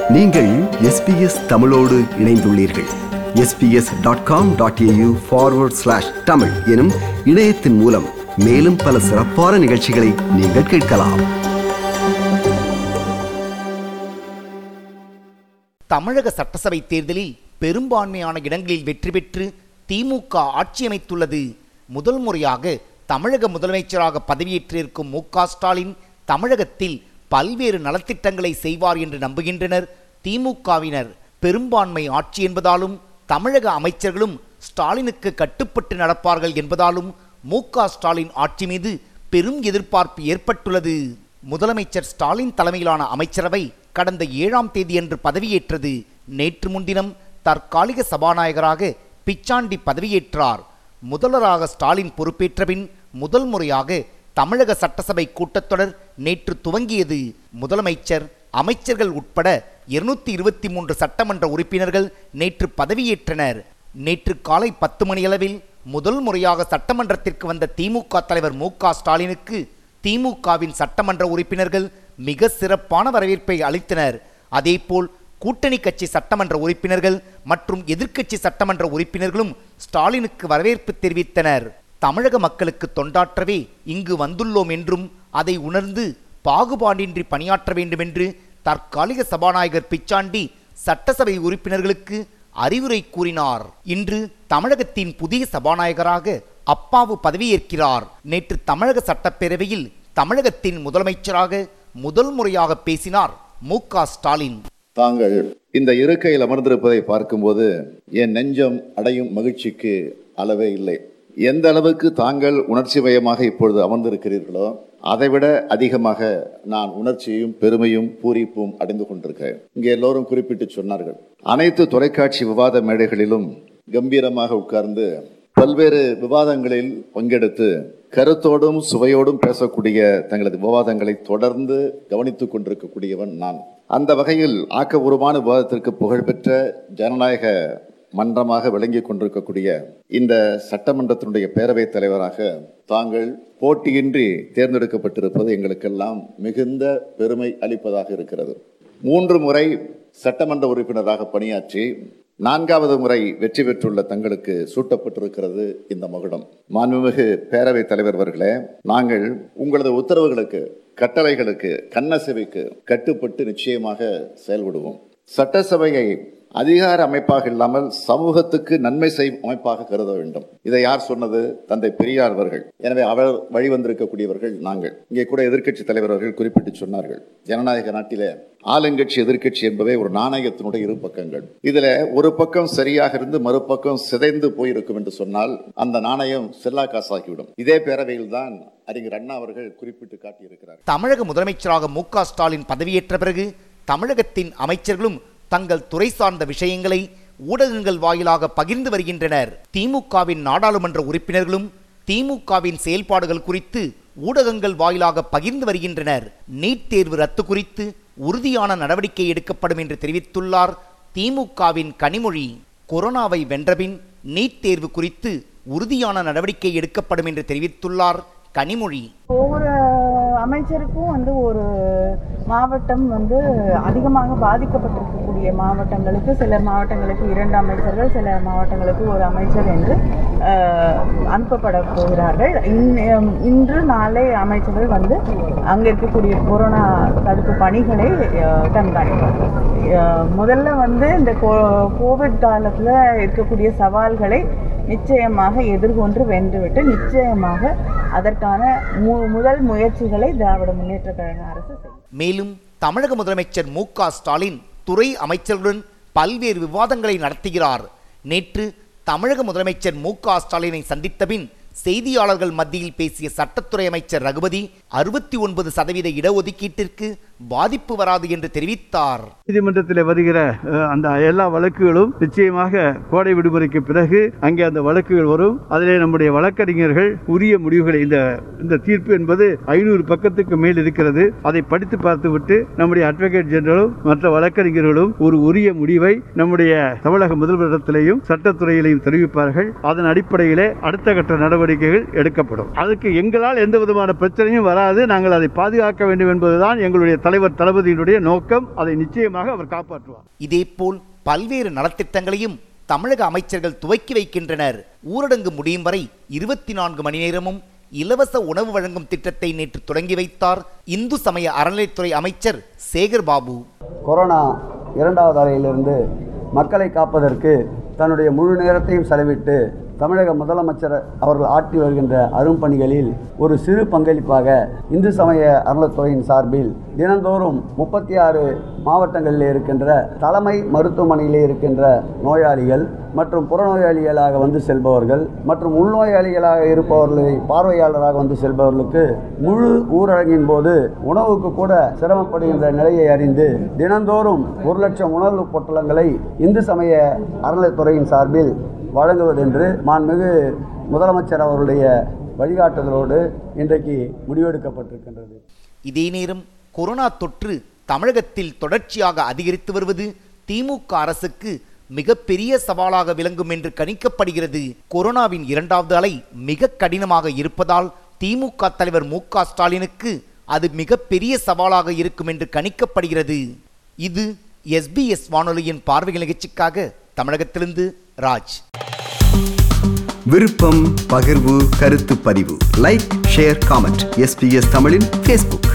நீங்கள் எஸ்பிஎஸ் தமிழோடு இணைந்துள்ளீர்கள் SBS dot com dot AU forward slash Tamil எனும் இணையத்தின் மூலம் மேலும் பல சிறப்பான நிகழ்ச்சிகளை நீங்கள் கேட்கலாம் தமிழக சட்டசபை தேர்தலில் பெரும்பான்மையான இடங்களில் வெற்றி பெற்று திமுக ஆட்சி அமைத்துள்ளது முதல் முறையாக தமிழக முதலமைச்சராக பதவியேற்றிருக்கும் மு க ஸ்டாலின் தமிழகத்தில் பல்வேறு நலத்திட்டங்களை செய்வார் என்று நம்புகின்றனர் திமுகவினர் பெரும்பான்மை ஆட்சி என்பதாலும் தமிழக அமைச்சர்களும் ஸ்டாலினுக்கு கட்டுப்பட்டு நடப்பார்கள் என்பதாலும் மு க ஸ்டாலின் ஆட்சி மீது பெரும் எதிர்பார்ப்பு ஏற்பட்டுள்ளது முதலமைச்சர் ஸ்டாலின் தலைமையிலான அமைச்சரவை கடந்த ஏழாம் தேதியன்று பதவியேற்றது நேற்று முன்தினம் தற்காலிக சபாநாயகராக பிச்சாண்டி பதவியேற்றார் முதல்வராக ஸ்டாலின் பொறுப்பேற்றபின் முதல் முறையாக தமிழக சட்டசபை கூட்டத்தொடர் நேற்று துவங்கியது முதலமைச்சர் அமைச்சர்கள் உட்பட இருநூத்தி இருபத்தி மூன்று சட்டமன்ற உறுப்பினர்கள் நேற்று பதவியேற்றனர் நேற்று காலை பத்து மணியளவில் முதல் முறையாக சட்டமன்றத்திற்கு வந்த திமுக தலைவர் மு க ஸ்டாலினுக்கு திமுகவின் சட்டமன்ற உறுப்பினர்கள் மிக சிறப்பான வரவேற்பை அளித்தனர் அதேபோல் கூட்டணி கட்சி சட்டமன்ற உறுப்பினர்கள் மற்றும் எதிர்க்கட்சி சட்டமன்ற உறுப்பினர்களும் ஸ்டாலினுக்கு வரவேற்பு தெரிவித்தனர் தமிழக மக்களுக்கு தொண்டாற்றவே இங்கு வந்துள்ளோம் என்றும் அதை உணர்ந்து பாகுபாடின்றி பணியாற்ற வேண்டுமென்று தற்காலிக சபாநாயகர் பிச்சாண்டி சட்டசபை உறுப்பினர்களுக்கு அறிவுரை கூறினார் இன்று தமிழகத்தின் புதிய சபாநாயகராக அப்பாவு பதவியேற்கிறார் நேற்று தமிழக சட்டப்பேரவையில் தமிழகத்தின் முதலமைச்சராக முதல் முறையாக பேசினார் மு க ஸ்டாலின் தாங்கள் இந்த இருக்கையில் அமர்ந்திருப்பதை பார்க்கும்போது என் நெஞ்சம் அடையும் மகிழ்ச்சிக்கு அளவே இல்லை எந்த அளவுக்கு தாங்கள் உணர்ச்சி மயமாக இப்பொழுது அமர்ந்திருக்கிறீர்களோ அதைவிட அதிகமாக நான் உணர்ச்சியும் பெருமையும் பூரிப்பும் அடைந்து கொண்டிருக்கிறேன் இங்கே எல்லோரும் குறிப்பிட்டு சொன்னார்கள் அனைத்து தொலைக்காட்சி விவாத மேடைகளிலும் கம்பீரமாக உட்கார்ந்து பல்வேறு விவாதங்களில் பங்கெடுத்து கருத்தோடும் சுவையோடும் பேசக்கூடிய தங்களது விவாதங்களை தொடர்ந்து கவனித்துக் கொண்டிருக்கக்கூடியவன் நான் அந்த வகையில் ஆக்கபூர்வமான விவாதத்திற்கு புகழ்பெற்ற ஜனநாயக மன்றமாக விளங்கிக் கொண்டிருக்கக்கூடிய இந்த சட்டமன்றத்தினுடைய பேரவைத் தலைவராக தாங்கள் போட்டியின்றி தேர்ந்தெடுக்கப்பட்டிருப்பது எங்களுக்கெல்லாம் மிகுந்த பெருமை அளிப்பதாக இருக்கிறது மூன்று முறை சட்டமன்ற உறுப்பினராக பணியாற்றி நான்காவது முறை வெற்றி பெற்றுள்ள தங்களுக்கு சூட்டப்பட்டிருக்கிறது இந்த மகுடம் மாண்புமிகு பேரவைத் தலைவர் அவர்களே நாங்கள் உங்களது உத்தரவுகளுக்கு கட்டளைகளுக்கு கண்ணசைவைக்கு கட்டுப்பட்டு நிச்சயமாக செயல்படுவோம் சட்டசபையை அதிகார அமைப்பாக இல்லாமல் சமூகத்துக்கு நன்மை செய்யும் அமைப்பாக கருத வேண்டும் இதை யார் சொன்னது தந்தை பெரியார் அவர்கள் எனவே அவர் வழிவந்திருக்கக்கூடியவர்கள் நாங்கள் இங்கே கூட எதிர்க்கட்சி தலைவர் அவர்கள் குறிப்பிட்டு சொன்னார்கள் ஜனநாயக நாட்டிலே ஆளுங்கட்சி எதிர்க்கட்சி என்பவை ஒரு நாணயத்தினுடைய இரு பக்கங்கள் இதுல ஒரு பக்கம் சரியாக இருந்து மறுபக்கம் சிதைந்து போயிருக்கும் என்று சொன்னால் அந்த நாணயம் செல்லா காசாகிவிடும் இதே பேரவையில் தான் அறிஞர் அண்ணா அவர்கள் குறிப்பிட்டு காட்டியிருக்கிறார் தமிழக முதலமைச்சராக மு க ஸ்டாலின் பதவியேற்ற பிறகு தமிழகத்தின் அமைச்சர்களும் தங்கள் துறை சார்ந்த விஷயங்களை ஊடகங்கள் வாயிலாக பகிர்ந்து வருகின்றனர் திமுகவின் நாடாளுமன்ற உறுப்பினர்களும் திமுகவின் செயல்பாடுகள் குறித்து ஊடகங்கள் வாயிலாக பகிர்ந்து வருகின்றனர் நீட் தேர்வு ரத்து குறித்து உறுதியான நடவடிக்கை எடுக்கப்படும் என்று தெரிவித்துள்ளார் திமுகவின் கனிமொழி கொரோனாவை வென்றபின் நீட் தேர்வு குறித்து உறுதியான நடவடிக்கை எடுக்கப்படும் என்று தெரிவித்துள்ளார் கனிமொழி ஒவ்வொரு அமைச்சருக்கும் வந்து ஒரு மாவட்டம் வந்து அதிகமாக பாதிக்கப்பட்டிருக்கக்கூடிய மாவட்டங்களுக்கு சில மாவட்டங்களுக்கு இரண்டு அமைச்சர்கள் சில மாவட்டங்களுக்கு ஒரு அமைச்சர் என்று அஹ், அனுப்பப்பட போகிறார்கள் இன்- இன்று நாளை அமைச்சர்கள் வந்து அங்கே இருக்கக்கூடிய கொரோனா தடுப்பு பணிகளை அஹ், கண்காணிப்பார்கள் அஹ், முதல்ல வந்து இந்த கோ- கோவிட் காலத்தில் இருக்கக்கூடிய சவால்களை நிச்சயமாக எதிர்கொண்டு வென்றுவிட்டு நிச்சயமாக அதற்கான மு முதல் முயற்சிகளை திராவிட முன்னேற்ற கழக அரசு செய்யும் மேலும் தமிழக முதலமைச்சர் மு க ஸ்டாலின் துறை அமைச்சர்களுடன் பல்வேறு விவாதங்களை நடத்துகிறார் நேற்று தமிழக முதலமைச்சர் மு க ஸ்டாலினை சந்தித்த பின் செய்தியாளர்கள் மத்தியில் பேசிய சட்டத்துறை அமைச்சர் ரகுபதி அறுபத்தி ஒன்பது சதவீத இடஒதுக்கீட்டிற்கு பாதிப்பு வராது என்று தெரிவித்தார் நீதிமன்றத்தில் வருகிற அஹ், அந்த எல்லா வழக்குகளும் நிச்சயமாக கோடை விடுமுறைக்கு பிறகு அங்கே அந்த வழக்குகள் வரும் அதிலே நம்முடைய வழக்கறிஞர்கள் உரிய முடிவுகளை இந்த இந்த தீர்ப்பு என்பது ஐநூறு பக்கத்துக்கு மேல் இருக்கிறது அதை படித்து பார்த்துவிட்டு நம்முடைய அட்வொகேட் ஜெனரலும் மற்ற வழக்கறிஞர்களும் ஒரு உரிய முடிவை நம்முடைய தமிழக முதல்வரிடத்திலேயும் சட்டத்துறையிலையும் தெரிவிப்பார்கள் அதன் அடிப்படையிலே அடுத்த கட்ட நடவடிக்கைகள் எடுக்கப்படும் அதுக்கு எங்களால் எந்த விதமான பிரச்சனையும் வராது வராது நாங்கள் அதை பாதுகாக்க வேண்டும் என்பதுதான் எங்களுடைய தலைவர் தளபதியினுடைய நோக்கம் அதை நிச்சயமாக அவர் காப்பாற்றுவார் இதேபோல் பல்வேறு நலத்திட்டங்களையும் தமிழக அமைச்சர்கள் துவக்கி வைக்கின்றனர் ஊரடங்கு முடியும் வரை இருபத்தி நான்கு மணி நேரமும் இலவச உணவு வழங்கும் திட்டத்தை நேற்று தொடங்கி வைத்தார் இந்து சமய அறநிலைத்துறை அமைச்சர் சேகர் பாபு கொரோனா இரண்டாவது அலையிலிருந்து மக்களை காப்பதற்கு தன்னுடைய முழு நேரத்தையும் செலவிட்டு தமிழக முதலமைச்சர் அவர்கள் ஆற்றி வருகின்ற அரும்பணிகளில் ஒரு சிறு பங்களிப்பாக இந்து சமய அறநிலைத்துறையின் சார்பில் தினந்தோறும் முப்பத்தி ஆறு மாவட்டங்களில் இருக்கின்ற தலைமை மருத்துவமனையிலே இருக்கின்ற நோயாளிகள் மற்றும் புறநோயாளிகளாக வந்து செல்பவர்கள் மற்றும் உள்நோயாளிகளாக இருப்பவர்களை பார்வையாளராக வந்து செல்பவர்களுக்கு முழு ஊரடங்கின் போது உணவுக்கு கூட சிரமப்படுகின்ற நிலையை அறிந்து தினந்தோறும் ஒரு லட்சம் உணவு பொட்டலங்களை இந்து சமய அறநிலைத்துறையின் சார்பில் வழங்குவதென்று மாண்புமிகு முதலமைச்சர் அவருடைய வழிகாட்டுதலோடு இன்றைக்கு முடிவெடுக்கப்பட்டிருக்கின்றது இதே நேரம் கொரோனா தொற்று தமிழகத்தில் தொடர்ச்சியாக அதிகரித்து வருவது திமுக அரசுக்கு மிகப்பெரிய சவாலாக விளங்கும் என்று கணிக்கப்படுகிறது கொரோனாவின் இரண்டாவது அலை மிக கடினமாக இருப்பதால் திமுக தலைவர் மு க ஸ்டாலினுக்கு அது மிகப்பெரிய சவாலாக இருக்கும் என்று கணிக்கப்படுகிறது இது எஸ்பிஎஸ் வானொலியின் பார்வை நிகழ்ச்சிக்காக தமிழகத்திலிருந்து ராஜ் விருப்பம் பகிர்வு கருத்து பதிவு லைக் ஷேர் காமெண்ட் எஸ்பிஎஸ் தமிழின் ஃபேஸ்புக்